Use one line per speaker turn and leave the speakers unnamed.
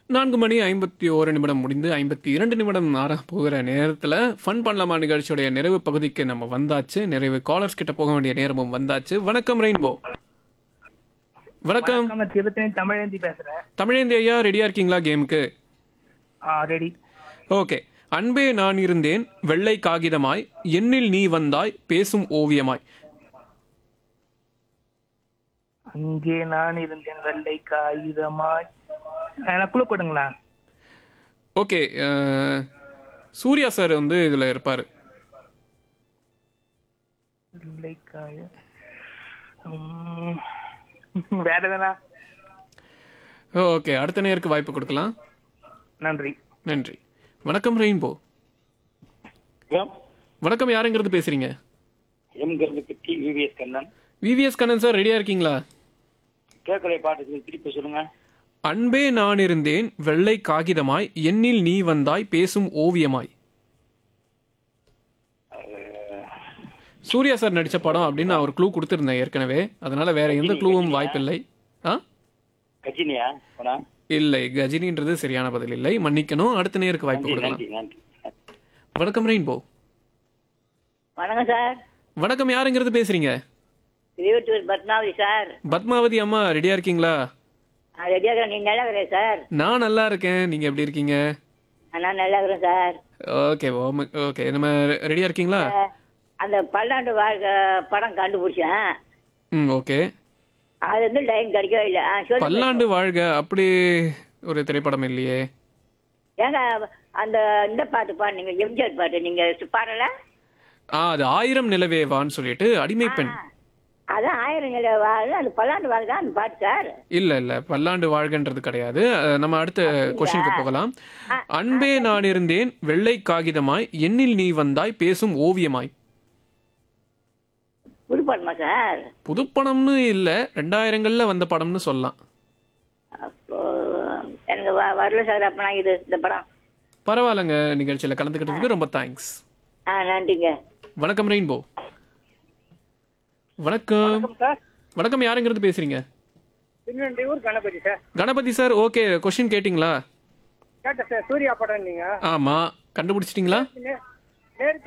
நான்கு மணி ஐம்பத்தி ஓரு நிமிடம் முடிந்து ஐம்பத்தி இரண்டு நிமிடம் ஆற போகிற நேரத்தில் ஃபன் பண்ணலாமா நிகழ்ச்சியுடைய நிறைவு பகுதிக்கு நம்ம வந்தாச்சு நிறைவு காலர்ஸ் கிட்ட போக வேண்டிய நேரமும் வந்தாச்சு வணக்கம் ரெயின்போ வணக்கம்
வணக்கம், நான் திருத்தணி தமிழேந்தி பேசுறேன்
தமிழேந்தி ஐயா ரெடியா இருக்கீங்களா கேமுக்கு
ரெடி
ஓகே அன்பே நான் இருந்தேன் வெள்ளை காகிதமாய் எண்ணில் நீ வந்தாய் பேசும் ஓவியமாய்
அங்கே நான் இருந்தேன் வெள்ளை காகிதமாய் எனக்கு குழு கொடுங்களா
ஓகே அஹ், சூர்யா சார் வந்து இதில் இருப்பார்
வெள்ளை காய உம், வேற எதனா
ஓகே அடுத்த நேருக்கு வாய்ப்பு கொடுக்கலாம்
நன்றி
நன்றி வணக்கம் ரெயின்போ வணக்கம் யாருங்கிறது பேசுறீங்க
எம்கிறது பற்றி VVS Kannan
VVS Kannan sir ரெடியா இருக்கீங்களா
கேட்கலை பாட்டுக்கு திருப்பி சொல்லுங்க
அன்பே நான் இருந்தேன் வெள்ளை காகிதமாய் எண்ணில் நீ வந்தாய் பேசும் ஓவியமாய் சூர்யா சார் நடிச்ச படம் அப்படின்னு நான் ஒரு க்ளூ கொடுத்துருந்தேன் ஏற்கனவே அதனால வேற எந்த க்ளூவும் வாய்ப்பில்லை ஆ
கஜினியா போனா
இல்லை கஜினின்றது சரியான பதில் இல்லை மன்னிக்கணும் அடுத்த நேருக்கு வாய்ப்பு
நன்றி
கொடுக்கலாம்
நன்றி நன்றி
வணக்கம் ரெயின்போ
வணக்கம் சார்
வணக்கம் யாருங்கிறது பேசுறீங்க
திருவத்தூர் பத்மாவதி சார்
பத்மாவதி அம்மா ரெடியா இருக்கீங்களா
நான் ரெடியாக இருக்கிறேன் நீங்க நல்லா இருக்கிறேன் சார்
நான் நல்லா இருக்கேன் நீங்க எப்படி இருக்கீங்க
நான் நல்லா இருக்கிறேன் சார்
ஓகே ஓகே நம்ம ரெடியா இருக்கீங்களா
அஹ், அந்த பல்லாண்டு வாழ்க்கை படம் கண்டுபிடிச்சேன்
ம் ஓகே
அது வந்து டைம் கிடைக்கவே இல்லை ஆ சொல்லு
பல்லாண்டு வாழ்க அப்படி ஒரு திரைப்படம் இல்லையே
ஏங்க அந்த இந்த பாட்டு பாடுனீங்க எம்ஜிஆர் பாட்டு நீங்க பாடல
ஆ அது ஆயிரம் நிலவேவான்னு சொல்லிட்டு அடிமை பெண்
அதான் ஆயிரம் நிலை வாழ் அந்த பல்லாண்டு வாழ் தான் அந்த பாட்டு சார்
இல்ல இல்ல பல்லாண்டு வாழ்கன்றது கிடையாது அஹ், நம்ம அடுத்த கொஸ்டினுக்கு போகலாம் அன்பே நான் இருந்தேன் வெள்ளை காகிதமாய் எண்ணில் நீ வந்தாய் பேசும் ஓவியமாய்
புது பாடுமா சார்
புதுப்படம்னு இல்ல ரெண்டாயிரங்கள்ல வந்த படம்னு சொல்லலாம்
அப்போ எனக்கு வ- வரல சார் அப்ப நான் இது இந்த படம்
பரவாயில்லைங்க நிகழ்ச்சியில கலந்துக்கிட்டதுக்கு ரொம்ப தேங்க்ஸ்
ஆ நன்றிங்க
வணக்கம் ரெயின்போ வணக்கம்
சார்
வணக்கம் யாருங்கிறது பேசுறீங்க
Thirunelvelur Ganapathi sir
Ganapathi sir okay question கேட்டிங்களா
கேட்ட சார் சூர்யா படம் நீங்க
ஆமா கண்டுபிடிச்சிட்டிங்களா
நேருக்கு